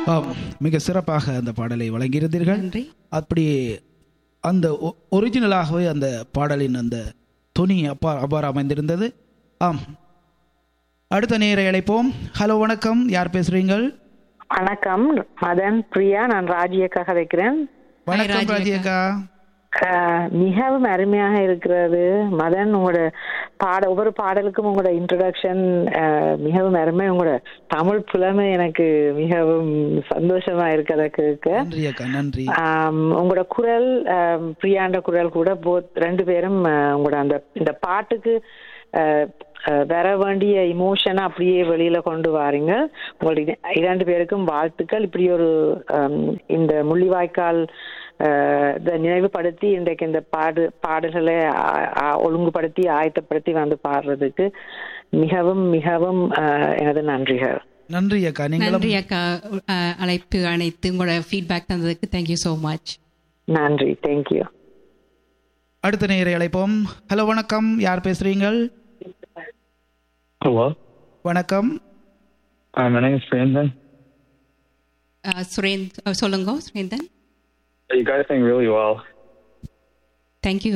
ஆம் மிக சிறப்பாக அந்த பாடலை வழங்கியிருந்தீர்கள் நன்றி அப்படி அந்த ஒ- ஒரிஜினலாகவே அந்த பாடலின் அந்த துணி அப்பா அவ்வாறு அமைந்திருந்தது ஆம் அடுத்த நேரை அழைப்போம் ஹலோ வணக்கம் யார் பேசுறீங்கள் வணக்கம் மதன் பிரியா நான் ராஜியக்காக வைக்கிறேன் வணக்கம் ராஜி ராஜியக்கா அஹ், மிகவும் அருமையாக இருக்கிறது மதன் உங்களோட பாட ஒவ்வொரு பாடலுக்கும் உங்களோட இன்ட்ரடக்ஷன் மிகவும் அருமை உங்களோட தமிழ் புலமை எனக்கு மிகவும் சந்தோஷமா இருக்கு அதை கேட்க நன்றி அக்கா நன்றி ஆம், உங்களோட குரல் ஆம், பிரியாண்ட குரல் கூட போத் ரெண்டு பேரும் அஹ், உங்களோட அந்த இந்த பாட்டுக்கு அஹ், அஹ், வர வேண்டிய இமோஷனை அப்படியே வெளியில கொண்டு வாரீங்க உங்களுடைய இரண்டு பேருக்கும் வாழ்த்துக்கள் இப்படி ஒரு ஆம், இந்த முள்ளிவாய்க்கால் அஹ், இதை நினைவுபடுத்தி இன்றைக்கு இந்த பாடு பாடல்களை ஆ- ஆ- ஒழுங்குபடுத்தி ஆயத்தப்படுத்தி வந்து பாடுறதுக்கு மிகவும் மிகவும் அஹ், எனது நன்றிகள் நன்றி அக்கா நீங்களும் நன்றி அக்கா அஹ், அழைப்பு அனைத்து உங்களோட ஃபீட்பேக் தந்ததுக்கு தேங்க்யூ ஸோ மச் நன்றி தேங்க்யூ அடுத்த நேரை அழைப்போம் ஹலோ வணக்கம் யார் பேசுறீங்கள் Hello, வணக்கம் uh, my name is Brandon. Surend அஹ், சொல்லுங்க Surendhan You guys sing really well. Thank you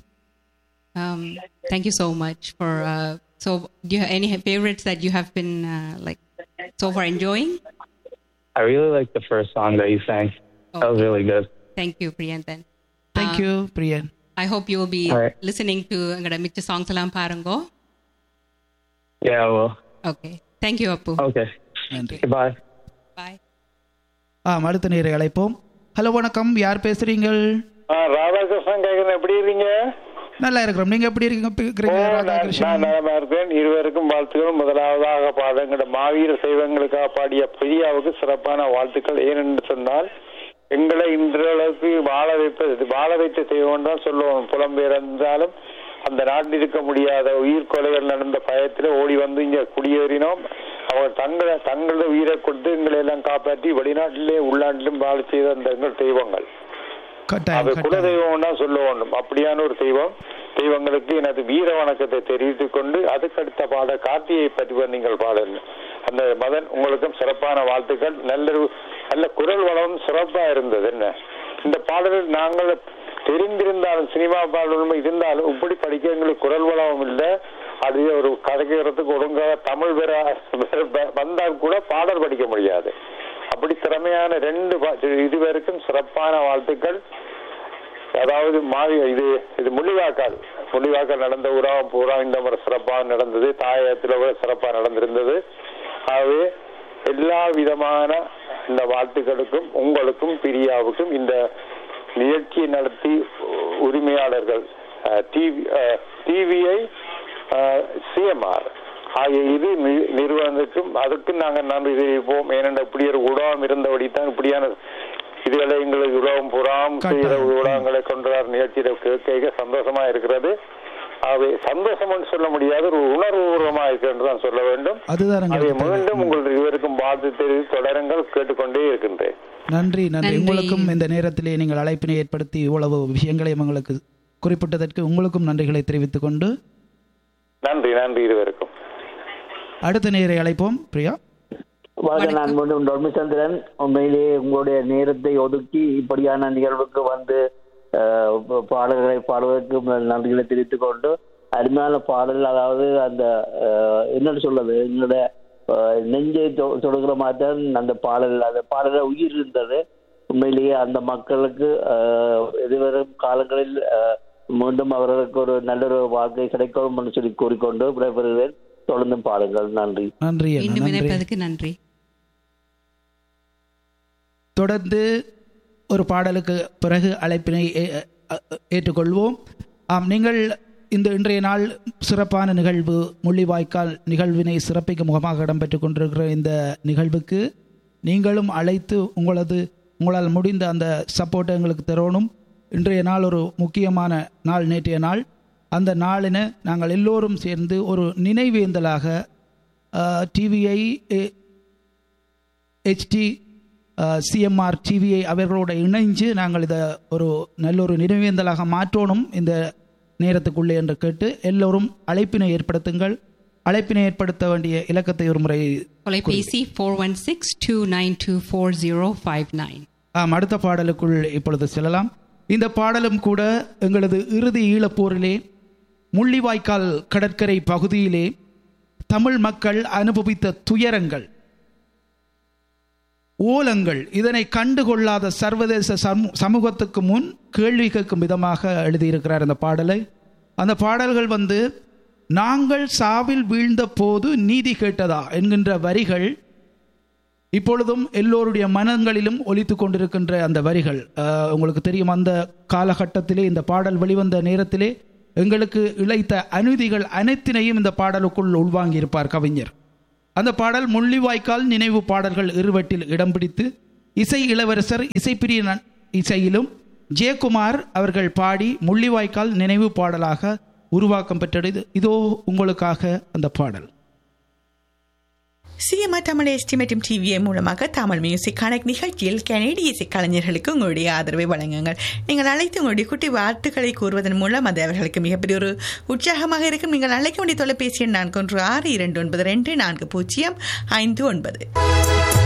thank you so much for so do you have any favorites that you have been uh, like so far enjoying I really like the first song that you sang. That was really good. thank you Priyanthan thank you Priyan I hope you will be Alright. listening to எங்களோட மிச்ச songs எல்லாம் பாருங்க Yeah, well, okay thank you Appu okay. நன்றி Goodbye. Bye ஆம் அடுத்த நேரை அழைப்போம் hello வணக்கம் யார் பேசுறீங்கள் ராதாகிருஷ்ணன் கேக்குறேன் எப்படி இருக்கீங்க நல்லா இருக்கிறோம் நீங்க எப்படி இருக்கீங்க இருக்கிறீங்க நான் ராதாகிருஷ்ணன் நலமா இருக்கேன் இருவருக்கும் வாழ்த்துக்கள் முதலாவதாக பாடங்கிற மாவீர செய்வங்களுக்காக பாடிய பிரியாவுக்கு சிறப்பான வாழ்த்துக்கள் ஏனென்று சொன்னால் எங்களை இன்றளவுக்கு வாழ வைப்பது வாழ வைத்த தெய்வம் தான் சொல்லுவோம் புலம்பெயர்ந்தாலும் அந்த நாட்டில் இருக்க முடியாத உயிர் கொலைகள் நடந்த பயத்தில் ஓடி வந்து இங்க குடியேறினோம் அவங்க தங்களை தங்களது உயிரை கொடுத்து எங்களை எல்லாம் காப்பாற்றி வெளிநாட்டிலே உள்நாட்டிலும் வாழ செய்த அந்த எங்கள் தெய்வங்கள் அது கட்டாயம் கட்டாயம் குலதெய்வம் தான் சொல்ல வேண்டும் அப்படியான ஒரு தெய்வம் தெய்வங்களுக்கு எனது வீர வணக்கத்தை தெரிவித்துக் கொண்டு அதுக்கடுத்த பாட கார்த்திகை பற்றி நீங்கள் பாடல் அந்த மதன் உங்களுக்கும் சிறப்பான வாழ்த்துக்கள் நல்ல ஒரு- நல்ல குரல் வளம் சிறப்பா இருந்தது என்ன இந்த பாடலில் நாங்கள் தெரிந்திருந்தாலும் சினிமா பாடலும் இருந்தாலும் இப்படி படிக்க எங்களுக்கு குரல் வளம் இல்லை அது ஒரு கதைக்கிறதுக்கு ஒழுங்காக தமிழ் வேற வந்தால் கூட பாடல் படிக்க முடியாது அப்படி திறமையான ரெண்டு பா- இது வரைக்கும் சிறப்பான வாழ்த்துக்கள் அதாவது மாறி இது இது முள்ளிவாக்கால் முள்ளிவாக்கால் நடந்த உறவம் பூரா இந்த முறை சிறப்பாக நடந்தது தாயத்தில் கூட சிறப்பாக நடந்திருந்தது ஆகவே எல்லா விதமான இந்த வாழ்த்துக்களுக்கும் உங்களுக்கும் பிரியாவுக்கும் இந்த நிகழ்ச்சியை நடத்தி உரிமையாளர்கள் டிவி டிவிஐ சிஎம்ஆர் ஆகிய இது நி- நிறுவனத்துக்கும் அதுக்கு நாங்கள் நன்றி தெரிவிப்போம் ஏனென்றால் இப்படி ஒரு உடவம் இருந்தபடி தான் இப்படியான இதுகளை எங்களுக்கு உலகம் புறாம் செய்கிற கட்டாயம். ஊடகங்களை கொண்டார் நிகழ்ச்சியில கேட்க சந்தோஷமா இருக்கிறது ஆகவே சந்தோஷம் என்று சொல்ல முடியாது ஒரு உணர்வுபூர்வமா இருக்கிறது தான் சொல்ல வேண்டும் அதுதான் அதை எங்களுக்கு தேவை. மீண்டும் உங்கள் இருவருக்கும் வாழ்த்து தெரிவித்து தொடருங்கள் கேட்டுக்கொண்டே இருக்கின்றேன் நன்றி நன்றி நன்றி. உங்களுக்கும் இந்த நேரத்திலே நீங்கள் அழைப்பினை ஏற்படுத்தி இவ்வளவு விஷயங்களை உங்களுக்கு குறிப்பிட்டதற்கு உங்களுக்கும் நன்றிகளை தெரிவித்துக் கொண்டு நன்றி நன்றி இருவருக்கும் அடுத்த நேரை அழைப்போம் பிரியா வணக்கம் நான் மீண்டும் டொர்மிச்சந்திரன் உண்மையிலேயே உங்களுடைய நேரத்தை ஒதுக்கி இப்படியான நிகழ்வுக்கு வந்து அஹ், ப- பாடல்களை பாடுவதற்கு முதல் நன்றிகளை தெரிவித்துக் கொண்டு அருமையான பாடல் அதாவது அந்த அஹ், என்னன்னு சொல்றது எங்களுடைய அஹ், நெஞ்சை தொ- தொடுகிற மாதிரி தான் அந்த பாடல் அந்த பாடல உயிர் இருந்தது உண்மையிலேயே அந்த மக்களுக்கு அஹ், எதிர்வரும் காலங்களில் அஹ், மீண்டும் அவர்களுக்கு ஒரு நல்ல ஒரு வாழ்க்கை கிடைக்கும் என்று சொல்லி கூறிக்கொண்டு விடைபெறுகிறேன் தொடர்ந்தும் பாடுங்கள் நன்றி நன்றி அண்ணா, மீண்டும் நன்றி இணைப்பதற்கு நன்றி தொடர்ந்து ஒரு பாடலுக்கு பிறகு அழைப்பினை ஏ- அ- ஏற்றுக்கொள்வோம் ஆம் நீங்கள் இந்த இன்றைய நாள் சிறப்பான நிகழ்வு முள்ளிவாய்க்கால் நிகழ்வினை சிறப்பிக்கும் முகமாக இடம்பெற்றுக் கொண்டிருக்கிற இந்த நிகழ்வுக்கு நீங்களும் அழைத்து உங்களது உங்களால் முடிந்த அந்த சப்போர்ட்டை எங்களுக்கு தரணும் இன்றைய நாள் ஒரு முக்கியமான நாள் நேற்றைய நாள் அந்த நாளினை நாங்கள் எல்லோரும் சேர்ந்து ஒரு நினைவேந்தலாக டிவிஐ ஹெச்டி சிஎம்ஆர் டிவியை அவர்களோட இணைஞ்சு நாங்கள் இதை ஒரு நல்ல ஒரு நினைவேந்தலாக மாற்றணும் இந்த நேரத்துக்குள்ளே என்று கேட்டு எல்லோரும் அழைப்பினை ஏற்படுத்துங்கள் அழைப்பினை ஏற்படுத்த வேண்டிய இலக்கத்தை ஒரு முறை தொலைபேசி four one six two nine two four zero five nine ஆம் அடுத்த பாடலுக்குள் இப்பொழுது செல்லலாம் இந்த பாடலும் கூட எங்களது இறுதி ஈழப்போரிலே முள்ளிவாய்க்கால் கடற்கரை பகுதியிலே தமிழ் மக்கள் அனுபவித்த துயரங்கள் ஓலங்கள் இதனை கண்டுகொள்ளாத சர்வதேச சமூ- சமூகத்துக்கு முன் கேள்வி கேட்கும் விதமாக எழுதியிருக்கிறார் அந்த பாடலை அந்த பாடல்கள் வந்து நாங்கள் சாவில் வீழ்ந்த போது நீதி கேட்டதா என்கின்ற வரிகள் இப்பொழுதும் எல்லோருடைய மனங்களிலும் ஒலித்து கொண்டிருக்கின்ற அந்த வரிகள் அஹ், உங்களுக்கு தெரியும் அந்த காலகட்டத்திலே இந்த பாடல் வெளிவந்த நேரத்திலே எங்களுக்கு இழைத்த அநீதிகள் அனைத்தினையும் இந்த பாடலுக்குள் உள்வாங்கியிருப்பார் கவிஞர் அந்த பாடல் முள்ளிவாய்க்கால் நினைவு பாடல்கள் இருவட்டில் இடம் பிடித்து இசை இளவரசர் இசைப்பிரியன் இசையிலும் ஜெயக்குமார் அவர்கள் பாடி முள்ளிவாய்க்கால் நினைவு பாடலாக உருவாக்கம் பெற்றது இதோ உங்களுக்காக அந்த பாடல் சிஎம்ஆர் தமிழ் எஸ்டிமேட்டும் டிவிஏ மூலமாக தமிழ் மியூசிக் கனெக்ட் நிகழ்ச்சியில் கனேடிய இசை கலைஞர்களுக்கு உங்களுடைய ஆதரவை வழங்குங்கள் நீங்கள் அழைத்து உங்களுடைய குட்டி வார்த்தைகளை கூறுவதன் மூலம் அது அவர்களுக்கு மிகப்பெரிய ஒரு உற்சாகமாக இருக்கும் நீங்கள் அழைக்க வேண்டிய தொலைபேசி எண் நான்கு ஒன்று ஆறு இரண்டு ஒன்பது ரெண்டு நான்கு பூஜ்ஜியம் ஐந்து ஒன்பது